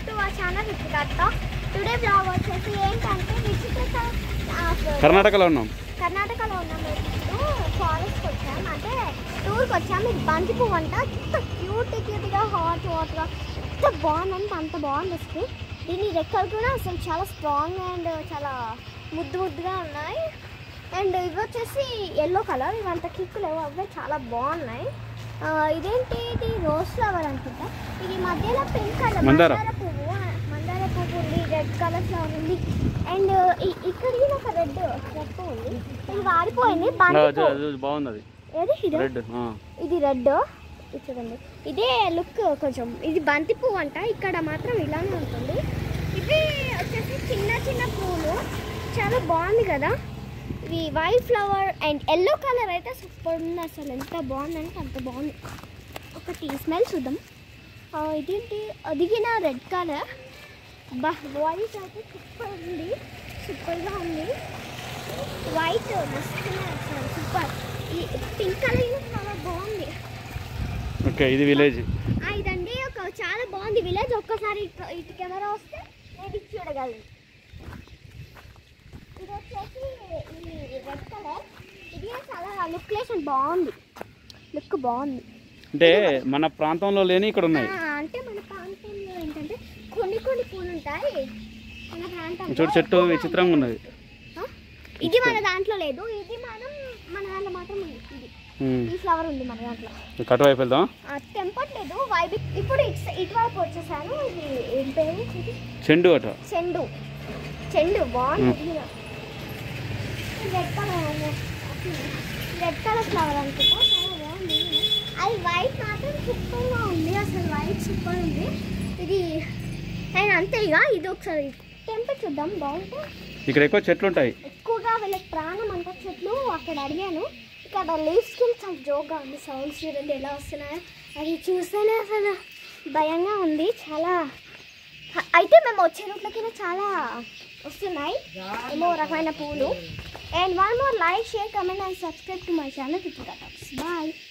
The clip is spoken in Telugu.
టు అవర్ ఛానల్ రిచికట్ట టుడే బ్లాగ్ వచ్చేసి ఏంటంటే రిచికట్ట కర్ణాటకలో ఉన్నాం కర్ణాటకలో ఉన్నాం ఇప్పుడు ఫారెస్ట్కి వచ్చాం అంటే టూర్కి వచ్చాం ఇది బంతి పువ్వు అంట ఎంత క్యూట్ క్యూట్గా హాట్ హాట్గా ఎంత బాగుందంటే అంత బాగుంది అసలు దీని రెక్కలు కూడా అసలు చాలా స్ట్రాంగ్ అండ్ చాలా ముద్దు ముద్దుగా ఉన్నాయి అండ్ ఇవి వచ్చేసి ఎల్లో కలర్ ఇవంత కిక్కు లేవు అవే చాలా బాగున్నాయి ఆ, ఇదేంటి ఇది రోజ్ ఫ్లవర్ అనుకుంటా ఇది మధ్యలో పింక్ కలర్ మందార. మందార పువ్వు మందార పువ్వు ఉంది రెడ్ కలర్ ఫ్లవర్ ఉంది అండ్ ఇక్కడ ఇది ఒక రెడ్ రెడ్ పువ్వు ఉంది ఇది వాడిపోయింది బంతి పువ్వు. బాగుంది అది ఏది ఇది రెడ్ ఇది రెడ్ ఇది చూడండి ఇదే లుక్ కొంచెం ఇది బంతి పువ్వు అంట ఇక్కడ మాత్రం ఇలానే ఉంటుంది ఇవి వచ్చేసి చిన్న చిన్న పువ్వులు చాలా బాగుంది కదా ఇవి white flower and yellow colour అయితే సూపర్ ఉంది అసలు ఎంత బాగుందంటే అంత బాగుంది ఒకటి స్మెల్ చూద్దాం ఆ, ఇదేంటి అదిగిన రెడ్ కలర్ బా వైట్ అయితే సూపర్ ఉంది సూపర్గా ఉంది వైట్ మస్తు అసలు సూపర్ ఈ పింక్ కలర్ కూడా చాలా బాగుంది ఓకే ఇది విలేజ్ ఆ, ఇదండి ఒక చాలా బాగుంది విలేజ్ ఒక్కసారి ఇటు- ఇటు కెమెరా వస్తే నేను ఇది చూడగలను ఇది వచ్చేసి ఈ రెడ్ కలర్ ఇది చాలా లుక్లేషన్ బాగుంది లుక్ బాగుంది అంటే మన ప్రాంతంలో లేని ఇక్కడ ఉన్నాయి ఆ, అంటే మన ప్రాంతంలో ఏంటంటే కొన్ని కొన్ని పూలు ఉంటాయి మన ప్రాంతంలో చూడు చెట్టు ఎక్కువగా విచిత్రంగా ఉన్నది ఆ? ఇది మన దాంట్లో లేదు ఇది మనం మన దాంట్లో మాత్రం ఉంది ఇది ఉమ్. ఈ ఫ్లవర్ ఉంది మన దాంట్లో కట్ వైపు వెళ్దాం ఆ, తెంపట్లేదు వైబి ఇప్పుడు ఇటు ఇటువైపు వచ్చేసాను ఇది ఏం పేరు ఇది చెండు అట చెండు చెండు బాగుంది red colour red colour flower అనుకుంటా చాలా బాగుంది అది వైట్ మాత్రం సూపర్గా ఉంది అసలు వైట్ సూపర్ ఉంది ఇది అండ్ అంతే ఇక ఇది ఒకసారి టెంప చూద్దాం బాగుంటే ఇక్కడ ఎక్కువ చెట్లు ఉంటాయి ఎక్కువగా వీళ్ళకి ప్రాణం అంట చెట్లు అక్కడ అడిగాను ఇక్కడ లీఫ్ స్కిన్ చాలా జోక్గా ఉంది సౌండ్స్ చూడండి ఎలా వస్తున్నాయో అది చూస్తేనే అసలు భయంగా ఉంది చాలా అయితే మేము వచ్చే రూట్లకి చాలా వస్తున్నాయి ఏమో రకమైన పూలు and one more like share comment and subscribe to my channel bye